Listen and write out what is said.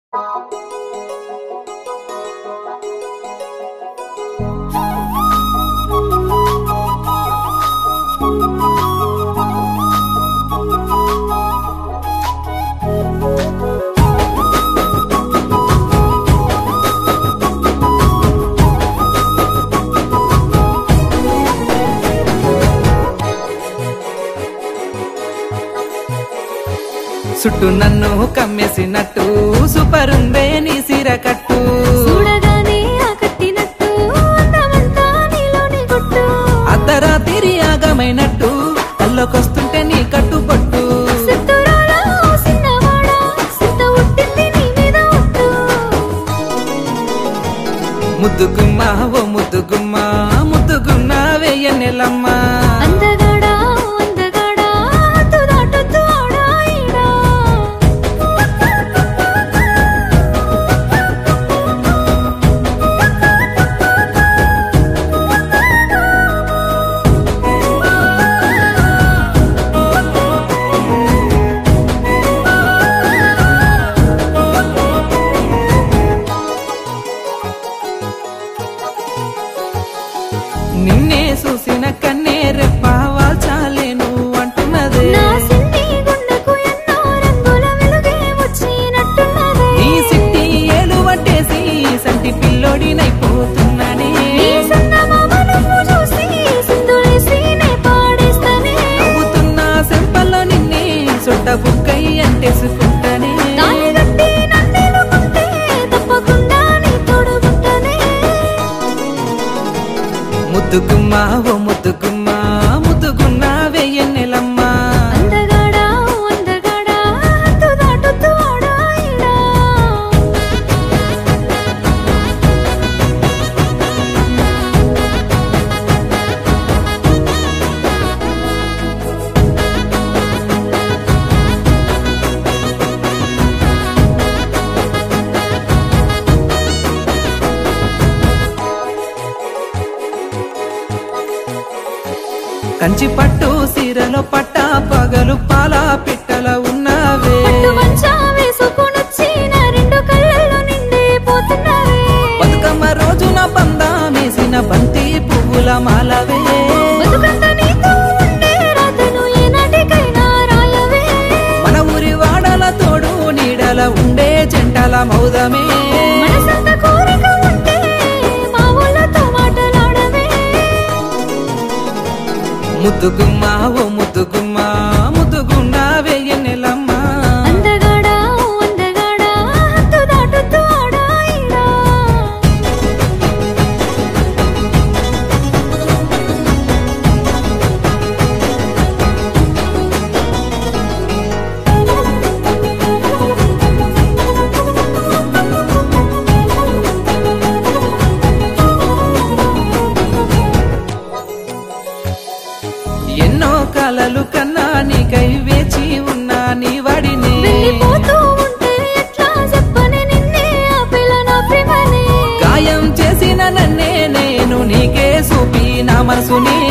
చుట్టూ నన్ను కమ్మేసినట్టు సూపర్ ఉందే నీ సీర కట్టు చూడగానే ఆకట్టినట్టు అందమంతా నీలోని గుట్టు అర్ధరాత్రి ఆగమైనట్టు కల్లోకొస్తుంటే నీ కట్టుబట్టు సిద్ధురాల ఓ సిన్నవాడ సిద్ధ ఉట్టింది నీ మీద ఒట్టు ముద్దుగుమ్మ ఓ ముద్దుగుమ్మ ముద్దుగున్న వెయ్యన్నెలమ్మ అందగాడా అందగాడా హద్దు దాటొద్దు ఆడా ఈడా నిన్నే చూసిన కన్నే రెప్ప వాల్చాలేను అంటున్నదే నా సిన్ని గుండెకు ఎన్నో రంగుల వెలుగే వచ్చినట్టున్నదే నీ సిట్టి ఏలు పట్టేసి సంటి పిల్లోడినైపోతున్నానే నీ సన్నమామ నువ్వు చూసి సింధులేసి నే పాడేస్తానే నవ్వుతున్న సెంపల్లో నిన్నే సొట్ట బుక్కై అంటేసుకుంటానే తాళిగట్టి నన్నెలుకుంటే తప్పకుండా నీ తోడుగుంటానే ముద్దుగుమ్మ ఓ ముద్దుగుమ్మ ముద్దుగున్న వెయ్యన్నెలమ్మ అందగాడా ఓ అందగాడా హద్దు దాటొద్దు ఆడా ఈడా కంచి పట్టు సీరలో పట్ట పగలు పాల పిట్టల ఉన్నావే పట్టు మంచా వేసుకొనొచ్చి నా రెండు కళ్ళల్లో నిండిపోతున్నావే బతుకమ్మ రోజున బందామేసిన బంతి పువ్వుల మాలవే బతుకంత నీతో ఉండే రాతను ఏనాటికైనా రాయవే మన ఊరి వాడల తోడు నీడల ఉండే జంటల మౌదమే మనసంత కోరిక ఉంటే మా ఊళ్ళతో మాటలాడవే ముద్దుగుమ్మ ఓ ముద్దుగుమ్మ ముద్దుగున్న వెయ్యన్నెలమ్మ అందగాడా ఓ అందగాడా హద్దు దాటొద్దు ఆడా ఈడా ఎన్నో కలలు కన్నా నీకై వేచి ఉన్నా నీ వాడిని వెళ్ళిపోతూ ఉంటే ఎట్లా చెప్పనే నిన్నే ఆ పిల్ల నా ప్రేమనే గాయం చేసిన నన్నే నేను నీకే చూపి నా మనసుని